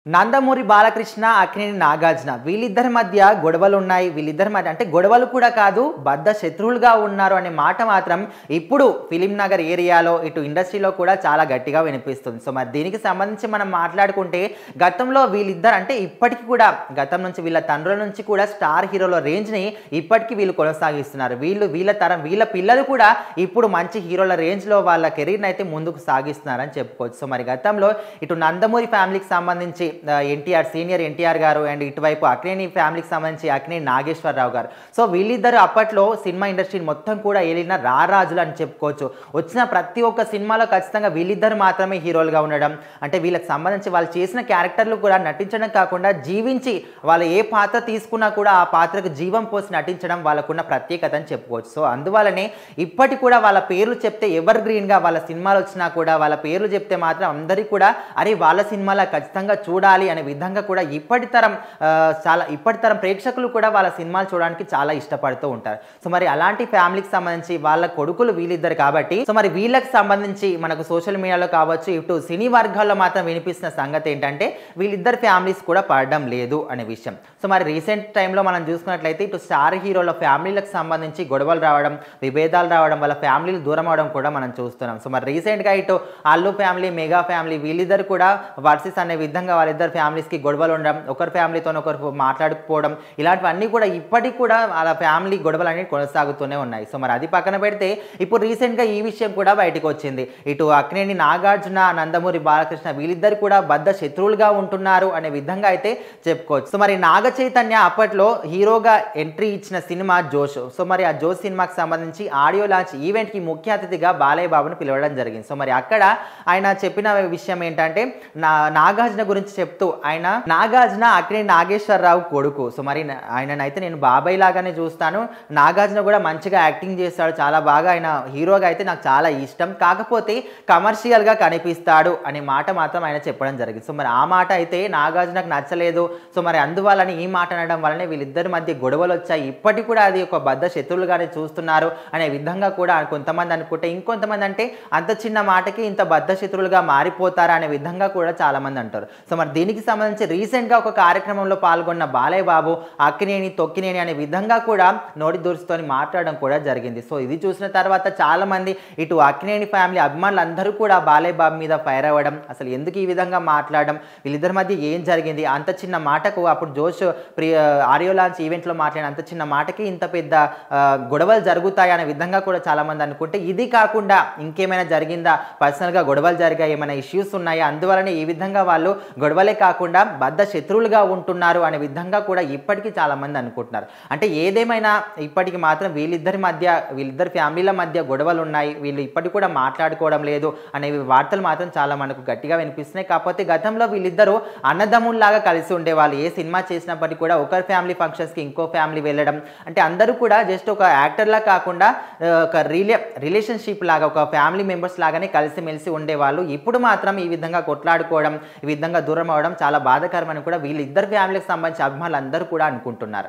నందమూరి బాలకృష్ణ అక్కినేని నాగార్జున వీళ్ళిద్దరి మధ్య గొడవలు ఉన్నాయి వీళ్ళిద్దరి మధ్య అంటే గొడవలు కూడా కాదు బద్ద శత్రువులుగా ఉన్నారు అనే మాట మాత్రం ఇప్పుడు ఫిలిం నగర్ ఏరియాలో ఇటు ఇండస్ట్రీలో కూడా చాలా గట్టిగా వినిపిస్తుంది సో మరి దీనికి సంబంధించి మనం మాట్లాడుకుంటే గతంలో వీళ్ళిద్దరు అంటే ఇప్పటికి కూడా గతం నుంచి వీళ్ళ తండ్రుల నుంచి కూడా స్టార్ హీరోల రేంజ్ని ఇప్పటికీ వీళ్ళు కొనసాగిస్తున్నారు వీళ్ళు వీళ్ళ తరం వీళ్ళ పిల్లలు కూడా ఇప్పుడు మంచి హీరోల రేంజ్లో వాళ్ళ కెరీర్ని అయితే ముందుకు సాగిస్తున్నారని చెప్పుకోవచ్చు సో మరి గతంలో ఇటు నందమూరి ఫ్యామిలీకి సంబంధించి ఎన్టీఆర్ సీనియర్ ఎన్టీఆర్ గారు అండ్ ఇటువైపు అక్నేని ఫ్యామిలీకి సంబంధించి అక్నేని నాగేశ్వరరావు గారు సో వీళ్ళిద్దరు అప్పట్లో సినిమా ఇండస్ట్రీని మొత్తం కూడా ఏలిన రారాజులు అని చెప్పుకోవచ్చు వచ్చిన ప్రతి ఒక్క సినిమాలో ఖచ్చితంగా వీళ్ళిద్దరు మాత్రమే హీరోలుగా ఉండడం అంటే వీళ్ళకి సంబంధించి వాళ్ళు చేసిన క్యారెక్టర్లు కూడా నటించడం కాకుండా జీవించి వాళ్ళు ఏ పాత్ర తీసుకున్నా కూడా ఆ పాత్రకు జీవం పోసి నటించడం వాళ్ళకున్న ప్రత్యేకత అని చెప్పుకోవచ్చు సో అందువల్లనే ఇప్పటి కూడా వాళ్ళ పేర్లు చెప్తే ఎవర్ గ్రీన్గా వాళ్ళ సినిమాలు వచ్చినా కూడా వాళ్ళ పేర్లు చెప్తే మాత్రం అందరికీ కూడా అరే వాళ్ళ సినిమాలో ఖచ్చితంగా చూడాలి అనే విధంగా కూడా ఇప్పటి తరం ఆ, చాలా ఇప్పటి తరం ప్రేక్షకులు కూడా వాళ్ళ సినిమాలు చూడడానికి చాలా ఇష్టపడుతూ ఉంటారు సో మరి అలాంటి ఫ్యామిలీకి సంబంధించి వాళ్ళ కొడుకులు వీళ్ళిద్దరు కాబట్టి సో మరి వీళ్ళకి సంబంధించి మనకు సోషల్ మీడియాలో కావచ్చు ఇటు సినీ వర్గాల్లో మాత్రం వినిపిస్తున్న సంగతి ఏంటంటే వీళ్ళిద్దరు ఫ్యామిలీస్ కూడా పడడం లేదు అనే విషయం సో మరి రీసెంట్ టైంలో మనం చూసుకున్నట్లయితే ఇటు స్టార్ హీరోల ఫ్యామిలీలకు సంబంధించి గొడవలు రావడం విభేదాలు రావడం వాళ్ళ ఫ్యామిలీలు దూరం అవడం కూడా మనం చూస్తున్నాం సో మరి రీసెంట్గా ఇటు అల్లు ఫ్యామిలీ మెగా ఫ్యామిలీ వీళ్ళిద్దరు కూడా వర్సెస్ అనే విధంగా వాళ్ళిద్దరు ఫ్యామిలీస్కి గొడవలు ఉండడం ఒకరి ఫ్యామిలీతో ఒకరు మాట్లాడుకోవడం ఇలాంటివన్నీ కూడా ఇప్పటికి కూడా వాళ్ళ ఫ్యామిలీ గొడవలు అనేవి కొనసాగుతూనే ఉన్నాయి సో మరి అది పక్కన పెడితే ఇప్పుడు రీసెంట్గా ఈ విషయం కూడా బయటకు వచ్చింది ఇటు అక్నేని నాగార్జున నందమూరి బాలకృష్ణ వీళ్ళిద్దరు కూడా బద్ద శత్రువులుగా ఉంటున్నారు అనే విధంగా అయితే చెప్పుకోవచ్చు సో మరి నాగ చైతన్య అప్పట్లో హీరోగా ఎంట్రీ ఇచ్చిన సినిమా జోష్ సో మరి ఆ జోష్ సినిమాకి సంబంధించి ఆడియో లాంచ్ ఈవెంట్కి ముఖ్య అతిథిగా బాలయ్య బాబును పిలవడం జరిగింది సో మరి అక్కడ ఆయన చెప్పిన విషయం ఏంటంటే నా నాగార్జున గురించి చెప్తూ ఆయన నాగార్జున అక్కినే నాగేశ్వరరావు కొడుకు సో మరి నా- ఆయననైతే నేను బాబాయ్ లాగానే చూస్తాను నాగార్జున కూడా మంచిగా యాక్టింగ్ చేస్తాడు చాలా బాగా ఆయన హీరోగా అయితే నాకు చాలా ఇష్టం కాకపోతే కమర్షియల్గా కనిపిస్తాడు అనే మాట మాత్రం ఆయన చెప్పడం జరిగింది సో మరి ఆ మాట అయితే నాగార్జునకు నచ్చలేదు సో మరి అందువలన ఈ మాట అనడం వల్లనే వీళ్ళిద్దరి మధ్య గొడవలు వచ్చాయి ఇప్పటికి కూడా అది ఒక బద్ద శత్రువులుగానే చూస్తున్నారు అనే విధంగా కూడా కొంతమంది అనుకుంటే ఇంకొంతమంది అంటే అంత చిన్న మాటకి ఇంత బద్ద శత్రువులుగా మారిపోతారా అనే విధంగా కూడా చాలా మంది అంటారు సో మరి దీనికి సంబంధించి రీసెంట్గా ఒక కార్యక్రమంలో పాల్గొన్న బాలయ్య బాబు అక్కినేని తొక్కినేని అనే విధంగా కూడా నోటి దూరుస్తోని మాట్లాడడం కూడా జరిగింది సో ఇది చూసిన తర్వాత చాలా మంది ఇటు అక్కినేని ఫ్యామిలీ అభిమానులు అందరూ కూడా బాలయ్య బాబు మీద ఫైర్ అవ్వడం అసలు ఎందుకు ఈ విధంగా మాట్లాడడం వీళ్ళిద్దరి మధ్య ఏం జరిగింది అంత చిన్న మాటకు అప్పుడు జోష్ ప్రియ ఆడియో లాంచ్ ఈవెంట్లో మాట్లాడిన అంత చిన్న మాటకి ఇంత పెద్ద ఆ, గొడవలు జరుగుతాయి అనే విధంగా కూడా చాలా మంది అనుకుంటే ఇది కాకుండా ఇంకేమైనా జరిగిందా పర్సనల్గా గొడవలు జరిగాయి ఏమైనా ఇష్యూస్ ఉన్నాయా అందువలనే ఈ విధంగా వాళ్ళు గొడవలే కాకుండా బద్ద శత్రువులుగా ఉంటున్నారు అనే విధంగా కూడా ఇప్పటికీ చాలా మంది అనుకుంటున్నారు అంటే ఏదేమైనా ఇప్పటికి మాత్రం వీళ్ళిద్దరి మధ్య వీళ్ళిద్దరి ఫ్యామిలీల మధ్య గొడవలు ఉన్నాయి వీళ్ళు ఇప్పటికి కూడా మాట్లాడుకోవడం లేదు అనే వార్తలు మాత్రం చాలా మనకు గట్టిగా వినిపిస్తున్నాయి కాకపోతే గతంలో వీళ్ళిద్దరూ అన్నదమ్ముల్లాగా కలిసి ఉండేవాళ్ళు ఏ సినిమా చేసినప్పటికీ కూడా ఒకరి ఫ్యామిలీ ఫంక్షన్స్కి ఇంకో ఫ్యామిలీ వెళ్ళడం అంటే అందరూ కూడా జస్ట్ ఒక యాక్టర్లా కాకుండా ఆ, ఒక రిలే రిలేషన్షిప్ లాగా ఒక ఫ్యామిలీ మెంబర్స్ లాగానే కలిసిమెలిసి ఉండేవాళ్ళు ఇప్పుడు మాత్రం ఈ విధంగా కొట్లాడుకోవడం ఈ విధంగా దూరం అవడం చాలా బాధాకరమని కూడా వీళ్ళిద్దరు ఫ్యామిలీకి సంబంధించి అభిమానులు అందరూ కూడా అనుకుంటున్నారు